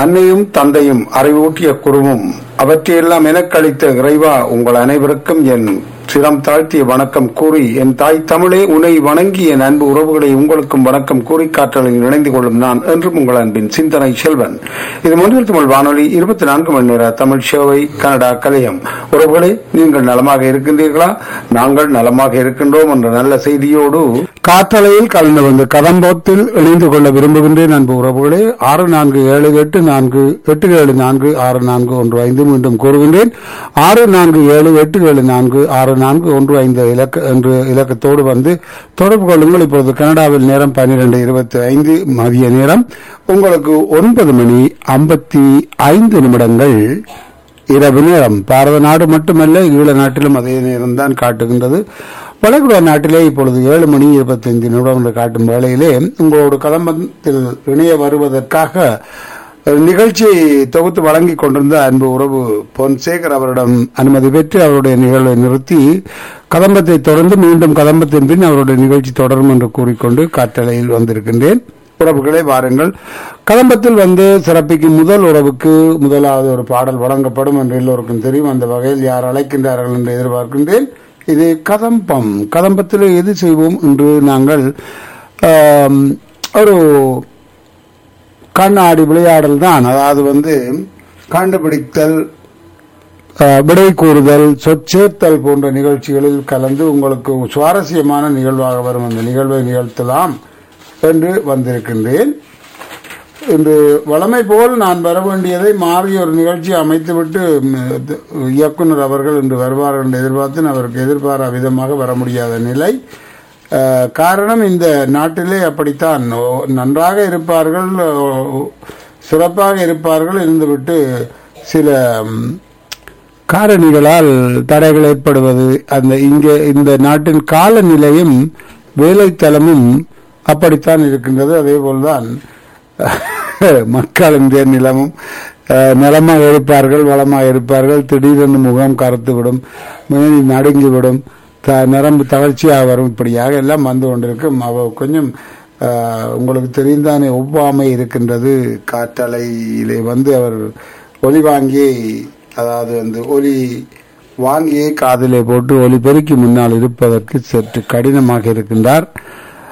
அன்னையும் தந்தையும் அறிவூட்டிய குருவும் அவற்றையெல்லாம் எனக்களித்த இறைவா உங்கள் அனைவருக்கும் என் சிரம் தாழ்த்திய வணக்கம் கூறி என் தாய் தமிழே உன்னை வணங்கி என் அன்பு உறவுகளை உங்களுக்கும் வணக்கம் கூறி காற்றலையில் இணைந்து கொள்ளும் நான் என்றும் உங்கள் அன்பின் சிந்தனை செல்வன் இது மொழியில் தமிழ் வானொலி இருபத்தி நான்கு மணி நேர தமிழ் சேவை கனடா கலையம் உறவுகளே நீங்கள் நலமாக இருக்கின்றீர்களா நாங்கள் நலமாக இருக்கின்றோம் என்ற நல்ல செய்தியோடு காற்றலையில் கலந்து வந்து கதம்போத்தில் இணைந்து கொள்ள விரும்புகின்றேன் அன்பு உறவுகளே ஆறு நான்கு ஏழு எட்டு நான்கு எட்டு ஏழு நான்கு ஆறு நான்கு ஒன்று ஐந்து மீண்டும் கூறுகின்றேன் ஆறு நான்கு ஏழு எட்டு ஏழு நான்கு ஆறு நான்கு ஒன்று ஐந்து இலக்க என்று இலக்கத்தோடு வந்து தொடர்பு கொள்ளுங்கள் இப்பொழுது கனடாவில் நேரம் பன்னிரண்டு இருபத்தி ஐந்து மதிய நேரம் உங்களுக்கு ஒன்பது மணி ஐம்பத்தி ஐந்து நிமிடங்கள் இரவு நேரம் பாரத நாடு மட்டுமல்ல ஈழ நாட்டிலும் அதே நேரம் தான் காட்டுகின்றது வளைகுடா நாட்டிலே இப்பொழுது ஏழு மணி இருபத்தைந்து நிமிடம் என்று காட்டும் வேளையிலே உங்களோட கலம்பத்தில் இணைய வருவதற்காக நிகழ்ச்சியை தொகுத்து வழங்கிக் கொண்டிருந்த அன்பு உறவு பொன்சேகர் அவரிடம் அனுமதி பெற்று அவருடைய நிகழ்வை நிறுத்தி கதம்பத்தை தொடர்ந்து மீண்டும் கதம்பத்தின் பின் அவருடைய நிகழ்ச்சி தொடரும் என்று கூறிக்கொண்டு காற்றலையில் வந்திருக்கின்றேன் உறவுகளே வாருங்கள் கதம்பத்தில் வந்து சிறப்பிக்கும் முதல் உறவுக்கு முதலாவது ஒரு பாடல் வழங்கப்படும் என்று எல்லோருக்கும் தெரியும் அந்த வகையில் யார் அழைக்கின்றார்கள் என்று எதிர்பார்க்கின்றேன் இது கதம்பம் கதம்பத்தில் எது செய்வோம் என்று நாங்கள் ஆம், ஒரு கண்ணாடி விளையாடல் தான் அதாவது வந்து கண்டுபிடித்தல் அஹ், விடை கூறுதல் சொச்சேர்த்தல் போன்ற நிகழ்ச்சிகளில் கலந்து உங்களுக்கு சுவாரஸ்யமான நிகழ்வாக வரும் அந்த நிகழ்வை நிகழ்த்தலாம் என்று வந்திருக்கின்றேன் இன்று வழமை போல் நான் வர வேண்டியதை மாறி ஒரு நிகழ்ச்சி அமைத்துவிட்டு ம், த- இயக்குனர் அவர்கள் இன்று வருவார்கள் என்று எதிர்பார்த்து அவருக்கு எதிர்பாரா விதமாக வர முடியாத நிலை அஹ், காரணம் இந்த நாட்டிலே அப்படித்தான் ஓ- நன்றாக இருப்பார்கள் ஓ- சிறப்பாக இருப்பார்கள் இருந்துவிட்டு சில ம், காரணிகளால் தடைகள் ஏற்படுவது அந்த இங்கே இந்த நாட்டின் காலநிலையும் வேலைத்தலமும் அப்படித்தான் இருக்கின்றது அதே போல்தான் மக்கள் இந்திய நிலமும் அஹ், நலமாக இருப்பார்கள் வளமாக இருப்பார்கள் திடீரென்று முகம் கருத்துவிடும் மேனி நடுங்கிவிடும் த நரம்பு தளர்ச்சியாக வரும் இப்படியாக எல்லாம் வந்து கொண்டிருக்கும் அவ கொஞ்சம் அஹ், உங்களுக்கு தெரிந்தானே ஒவ்வாமை இருக்கின்றது காற்றலையிலே வந்து அவர் ஒலி வாங்கி அதாவது வந்து ஒலி வாங்கியே காதிலே போட்டு ஒலி பெருக்கி முன்னால் இருப்பதற்கு சற்று கடினமாக இருக்கின்றார்